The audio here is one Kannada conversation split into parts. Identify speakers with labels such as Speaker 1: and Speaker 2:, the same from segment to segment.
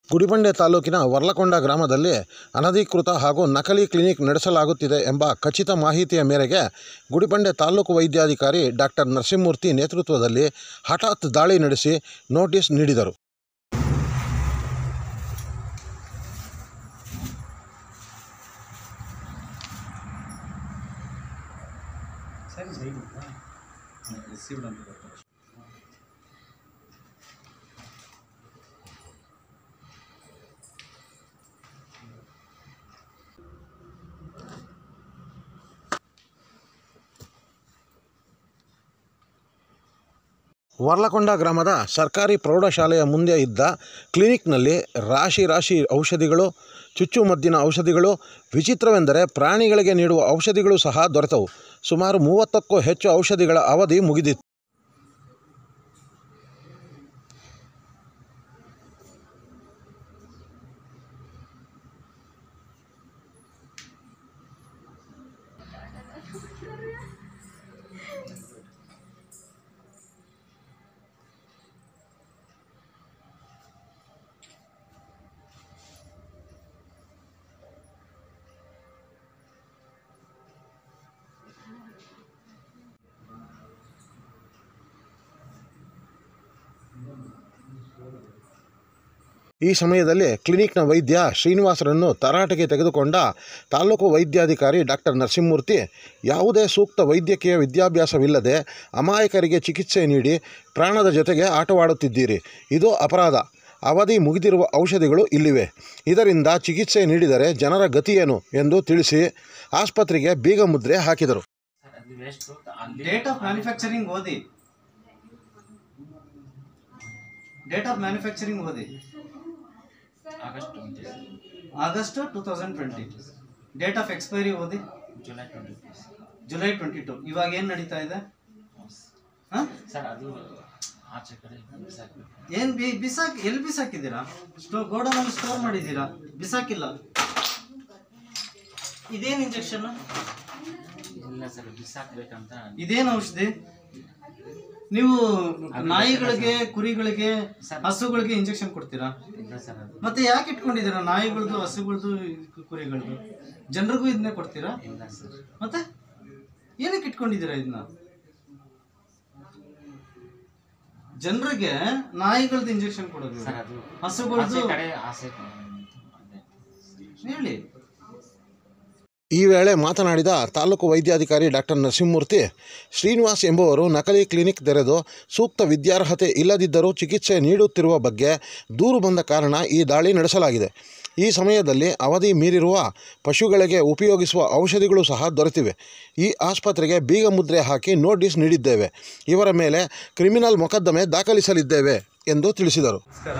Speaker 1: ಗುಡಿಬಂಡೆ ತಾಲೂಕಿನ ವರ್ಲಕೊಂಡ ಗ್ರಾಮದಲ್ಲಿ ಅನಧಿಕೃತ ಹಾಗೂ ನಕಲಿ ಕ್ಲಿನಿಕ್ ನಡೆಸಲಾಗುತ್ತಿದೆ ಎಂಬ ಖಚಿತ ಮಾಹಿತಿಯ ಮೇರೆಗೆ ಗುಡಿಬಂಡೆ ತಾಲೂಕು ವೈದ್ಯಾಧಿಕಾರಿ ಡಾಕ್ಟರ್ ನರಸಿಂಹಮೂರ್ತಿ ನೇತೃತ್ವದಲ್ಲಿ ಹಠಾತ್ ದಾಳಿ ನಡೆಸಿ ನೋಟಿಸ್ ನೀಡಿದರು
Speaker 2: ಸರಿ ಸೈಡ್ ರಿಸೀವ್ಡ್ ಅಂತ ಬರ್ತಾರೆ
Speaker 1: ವರ್ಲಕೊಂಡ ಗ್ರಾಮದ ಸರ್ಕಾರಿ ಪ್ರೌಢಶಾಲೆಯ ಮುಂದೆ ಇದ್ದ ಕ್ಲಿನಿಕ್ನಲ್ಲಿ ರಾಶಿ ರಾಶಿ ಔಷಧಿಗಳು ಚುಚ್ಚುಮದ್ದಿನ ಔಷಧಿಗಳು ವಿಚಿತ್ರವೆಂದರೆ ಪ್ರಾಣಿಗಳಿಗೆ ನೀಡುವ ಔಷಧಿಗಳು ಸಹ ದೊರೆತವು ಸುಮಾರು ಮೂವತ್ತಕ್ಕೂ ಹೆಚ್ಚು ಔಷಧಿಗಳ ಅವಧಿ ಮುಗಿದಿತ್ತು ಈ ಸಮಯದಲ್ಲಿ ಕ್ಲಿನಿಕ್ನ ವೈದ್ಯ ಶ್ರೀನಿವಾಸರನ್ನು ತರಾಟೆಗೆ ತೆಗೆದುಕೊಂಡ ತಾಲೂಕು ವೈದ್ಯಾಧಿಕಾರಿ ಡಾಕ್ಟರ್ ನರಸಿಂಹಮೂರ್ತಿ ಯಾವುದೇ ಸೂಕ್ತ ವೈದ್ಯಕೀಯ ವಿದ್ಯಾಭ್ಯಾಸವಿಲ್ಲದೆ ಅಮಾಯಕರಿಗೆ ಚಿಕಿತ್ಸೆ ನೀಡಿ ಪ್ರಾಣದ ಜೊತೆಗೆ ಆಟವಾಡುತ್ತಿದ್ದೀರಿ ಇದು ಅಪರಾಧ ಅವಧಿ ಮುಗಿದಿರುವ ಔಷಧಿಗಳು ಇಲ್ಲಿವೆ ಇದರಿಂದ ಚಿಕಿತ್ಸೆ ನೀಡಿದರೆ ಜನರ ಗತಿಯೇನು ಎಂದು ತಿಳಿಸಿ ಆಸ್ಪತ್ರೆಗೆ ಬೀಗ ಮುದ್ರೆ ಹಾಕಿದರು
Speaker 3: ಸರ್ ಅದು ವೇಸ್ಟು ಅಲ್ಲಿ
Speaker 2: ಡೇಟ್ ಆಫ್ ಮ್ಯಾನುಫ್ಯಾಕ್ಚರಿಂಗ್ ಓದಿ ಡೇಟ್ ಆಫ್ ಮ್ಯಾನುಫ್ಯಾಕ್ಚರಿಂಗ್ ಓದಿ
Speaker 3: August twenty
Speaker 2: August two thousand twenty date of expiry ಓದಿ
Speaker 3: July twenty
Speaker 2: July twenty two ಇವಾಗ ಏನು ನಡೀತಾ ಇದೆ ಹಾಂ
Speaker 3: ಸರ್ ಅದು ಆಚೆ ಕಡೆ ಬಿಸಾಕ್ಬೇಕು
Speaker 2: ಏನು ಬಿ ಬಿಸಾಕ್ ಎಲ್ಲಿ ಬಿಸಾಕಿದ್ದೀರಾ ಸ್ಟೋ ಗೋಡನಲ್ಲಿ ಸ್ಟೋರ್ ಮಾಡಿದ್ದೀರಾ ಬಿಸಾಕಿಲ್ಲ ಇದೇನು ಇಂಜೆಕ್ಷನ್
Speaker 3: ಇಲ್ಲ ಸರ್ ಬಿಸಾಕ್ಬೇಕಂತ
Speaker 2: ಇದೇನು ಔಷಧಿ ನೀವು ನಾಯಿಗಳಿಗೆ ಕುರಿಗಳಿಗೆ ಹಸುಗಳಿಗೆ ಇಂಜೆಕ್ಷನ್ ಕೊಡ್ತೀರಾ
Speaker 3: ಇಲ್ಲ ಸರ್ ಅದು
Speaker 2: ಮತ್ತೆ ಯಾಕೆ ಇಟ್ಕೊಂಡಿದ್ದೀರಾ ನಾಯಿಗಳದ್ದು ಹಸುಗಳದ್ದು ಕುರಿಗಳದ್ದು ಜನರಿಗೂ ಇದನ್ನೇ ಕೊಡ್ತೀರಾ
Speaker 3: ಇಲ್ಲ ಸರ್
Speaker 2: ಮತ್ತೆ ಏನಕ್ಕೆ ಇಟ್ಕೊಂಡಿದ್ದೀರಾ ಇದನ್ನ ಜನರಿಗೆ ನಾಯಿಗಳದ್ದು ಇಂಜೆಕ್ಷನ್ ಕೊಡೋದು
Speaker 3: ಸರ್ ಅದು
Speaker 2: ಹಸುಗಳದ್ದು
Speaker 3: ಆಚೆ ಕಡೆ ಆಸೆ ಅದೇ
Speaker 2: ಹೇಳಿ
Speaker 1: ಈ ವೇಳೆ ಮಾತನಾಡಿದ ತಾಲೂಕು ವೈದ್ಯಾಧಿಕಾರಿ ಡಾಕ್ಟರ್ ನರಸಿಂಹಮೂರ್ತಿ ಶ್ರೀನಿವಾಸ್ ಎಂಬುವರು ನಕಲಿ ಕ್ಲಿನಿಕ್ ತೆರೆದು ಸೂಕ್ತ ವಿದ್ಯಾರ್ಹತೆ ಇಲ್ಲದಿದ್ದರೂ ಚಿಕಿತ್ಸೆ ನೀಡುತ್ತಿರುವ ಬಗ್ಗೆ ದೂರು ಬಂದ ಕಾರಣ ಈ ದಾಳಿ ನಡೆಸಲಾಗಿದೆ ಈ ಸಮಯದಲ್ಲಿ ಅವಧಿ ಮೀರಿರುವ ಪಶುಗಳಿಗೆ ಉಪಯೋಗಿಸುವ ಔಷಧಿಗಳು ಸಹ ದೊರೆತಿವೆ ಈ ಆಸ್ಪತ್ರೆಗೆ ಬೀಗ ಮುದ್ರೆ ಹಾಕಿ ನೋಟಿಸ್ ನೀಡಿದ್ದೇವೆ ಇವರ ಮೇಲೆ ಕ್ರಿಮಿನಲ್ ಮೊಕದ್ದಮೆ ದಾಖಲಿಸಲಿದ್ದೇವೆ ಎಂದು ತಿಳಿಸಿದರು
Speaker 2: ನಮಸ್ಕಾರ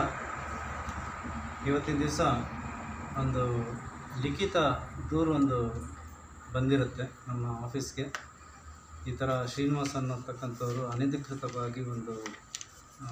Speaker 2: ಇವತ್ತಿನ ದಿವಸ ಒಂದು ಲಿಖಿತ ದೂರು ಒಂದು ಬಂದಿರುತ್ತೆ ನಮ್ಮ ಆಫೀಸ್ಗೆ ಈ ಥರ ಶ್ರೀನಿವಾಸ್ ಅನ್ನತಕ್ಕಂಥವ್ರು ಅನಧಿಕೃತವಾಗಿ ಒಂದು ಆ,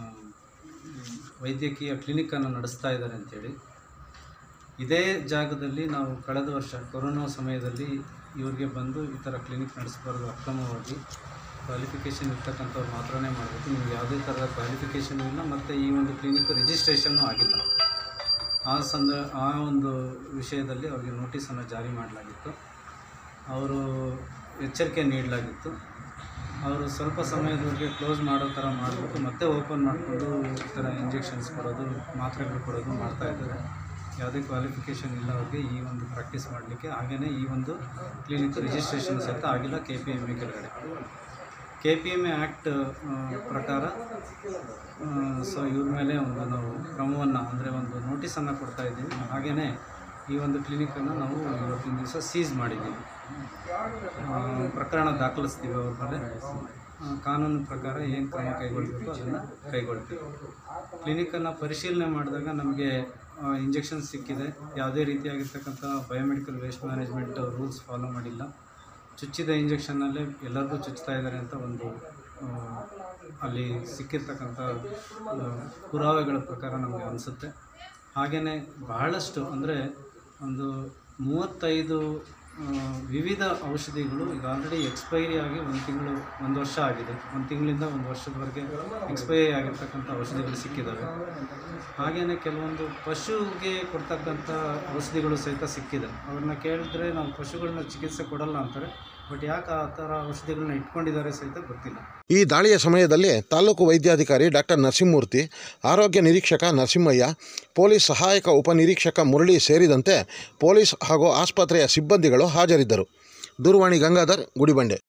Speaker 2: ವೈದ್ಯಕೀಯ ಕ್ಲಿನಿಕ್ಕನ್ನು ನಡೆಸ್ತಾ ಇದ್ದಾರೆ ಅಂಥೇಳಿ ಇದೇ ಜಾಗದಲ್ಲಿ ನಾವು ಕಳೆದ ವರ್ಷ ಕೊರೋನಾ ಸಮಯದಲ್ಲಿ ಇವ್ರಿಗೆ ಬಂದು ಈ ಥರ ಕ್ಲಿನಿಕ್ ನಡೆಸಬಾರ್ದು ಅಕ್ರಮವಾಗಿ ಕ್ವಾಲಿಫಿಕೇಷನ್ ಇರ್ತಕ್ಕಂಥವ್ರು ಮಾತ್ರನೇ ಮಾಡಬೇಕು ನಿಮ್ಗೆ ಯಾವುದೇ ಥರದ ಕ್ವಾಲಿಫಿಕೇಷನ್ ಇಲ್ಲ ಮತ್ತು ಈ ಒಂದು ಕ್ಲಿನಿಕ್ ರಿಜಿಸ್ಟ್ರೇಷನ್ನು ಆಗಿಲ್ಲ ಆ ಸಂದ ಆ ಒಂದು ವಿಷಯದಲ್ಲಿ ಅವರಿಗೆ ನೋಟಿಸನ್ನು ಜಾರಿ ಮಾಡಲಾಗಿತ್ತು ಅವರು ಎಚ್ಚರಿಕೆ ನೀಡಲಾಗಿತ್ತು ಅವರು ಸ್ವಲ್ಪ ಸಮಯದವರೆಗೆ ಕ್ಲೋಸ್ ಮಾಡೋ ಥರ ಮಾಡಿಬಿಟ್ಟು ಮತ್ತೆ ಓಪನ್ ಮಾಡಿಕೊಂಡು ಈ ಥರ ಇಂಜೆಕ್ಷನ್ಸ್ ಕೊಡೋದು ಮಾತ್ರೆಗಳು ಕೊಡೋದು ಮಾಡ್ತಾ ಇದ್ದಾರೆ ಯಾವುದೇ ಕ್ವಾಲಿಫಿಕೇಷನ್ ಇಲ್ಲ ಅವ್ರಿಗೆ ಈ ಒಂದು ಪ್ರಾಕ್ಟೀಸ್ ಮಾಡಲಿಕ್ಕೆ ಹಾಗೆಯೇ ಈ ಒಂದು ಕ್ಲಿನಿಕ್ ರಿಜಿಸ್ಟ್ರೇಷನ್ ಸಹಿತ ಆಗಿಲ್ಲ ಕೆ ಪಿ ಎಮ್ ಎ ಕೆಳಗಡೆ K P M A act ಪ್ರಕಾರ ಸೊ ಇವ್ರ ಮೇಲೆ ಒಂದು ನಾವು ಕ್ರಮವನ್ನು ಅಂದರೆ ಒಂದು ನೋಟಿಸನ್ನು ಕೊಡ್ತಾ ಇದ್ದೀವಿ ಹಾಗೆಯೇ ಈ ಒಂದು ಕ್ಲಿನಿಕನ್ನು ನಾವು ಇವತ್ತಿನ ದಿವಸ ಸೀಸ್ ಮಾಡಿದ್ದೀವಿ ಆ, ಪ್ರಕರಣ ದಾಖಲಿಸ್ತೀವಿ ಅವ್ರ ಮೇಲೆ ಆ, ಕಾನೂನು ಪ್ರಕಾರ ಏನು ಕ್ರಮ ಕೈಗೊಳ್ಳಬೇಕು ಅದನ್ನು ಕೈಗೊಳ್ತೀವಿ ಕ್ಲಿನಿಕನ್ನು ಪರಿಶೀಲನೆ ಮಾಡಿದಾಗ ನಮಗೆ ಇಂಜೆಕ್ಷನ್ ಸಿಕ್ಕಿದೆ ಯಾವುದೇ ರೀತಿಯಾಗಿರ್ತಕ್ಕಂಥ biomedical waste management rules follow ಮಾಡಿಲ್ಲ ಚುಚ್ಚಿದ ಇಂಜೆಕ್ಷನ್ನಲ್ಲೇ ಎಲ್ಲರಿಗೂ ಚುಚ್ತಾ ಇದ್ದಾರೆ ಅಂತ ಒಂದು ಆ, ಅಲ್ಲಿ ಸಿಕ್ಕಿರ್ತಕ್ಕಂಥ ಆ, ಪುರಾವೆಗಳ ಪ್ರಕಾರ ನಮಗೆ ಅನಿಸುತ್ತೆ ಹಾಗೆಯೇ ಬಹಳಷ್ಟು ಅಂದರೆ ಒಂದು ಮೂವತ್ತೈದು ಆ, ವಿವಿಧ ಔಷಧಿಗಳು ಈಗ ಆಲ್ರೆಡಿ ಎಕ್ಸ್ಪೈರಿ ಆಗಿ ಒಂದು ತಿಂಗಳು ಒಂದು ವರ್ಷ ಆಗಿದೆ ಒಂದು ತಿಂಗಳಿಂದ ಒಂದು ವರ್ಷದವರೆಗೆ ಎಕ್ಸ್ಪೈರಿ ಆಗಿರ್ತಕ್ಕಂಥ ಔಷಧಿಗಳು ಸಿಕ್ಕಿದ್ದಾವೆ ಹಾಗೆಯೇ ಕೆಲವೊಂದು ಪಶುಗೆ ಕೊಡ್ತಕ್ಕಂಥ ಔಷಧಿಗಳು ಸಹಿತ ಸಿಕ್ಕಿದೆ ಅವ್ರನ್ನ ಕೇಳಿದ್ರೆ ನಾವು ಪಶುಗಳನ್ನ ಚಿಕಿತ್ಸೆ ಕೊಡಲ್ಲ ಅಂತಾರೆ ಬಟ್ ಯಾಕೆ ಆ ಥರ ಔಷಧಿಗಳನ್ನ ಇಟ್ಕೊಂಡಿದ್ದಾರೆ ಸಹಿತ ಗೊತ್ತಿಲ್ಲ
Speaker 1: ಈ ದಾಳಿಯ ಸಮಯದಲ್ಲಿ ತಾಲೂಕು ವೈದ್ಯಾಧಿಕಾರಿ ಡಾಕ್ಟರ್ ನರಸಿಂಹಮೂರ್ತಿ ಆರೋಗ್ಯ ನಿರೀಕ್ಷಕ ನರಸಿಂಹಯ್ಯ ಪೊಲೀಸ್ ಸಹಾಯಕ ಉಪನಿರೀಕ್ಷಕ ಮುರಳಿ ಸೇರಿದಂತೆ ಪೊಲೀಸ್ ಹಾಗೂ ಆಸ್ಪತ್ರೆಯ ಸಿಬ್ಬಂದಿಗಳು ಹಾಜರಿದ್ದರು ದೂರವಾಣಿ ಗಂಗಾಧರ್ ಗುಡಿಬಂಡೆ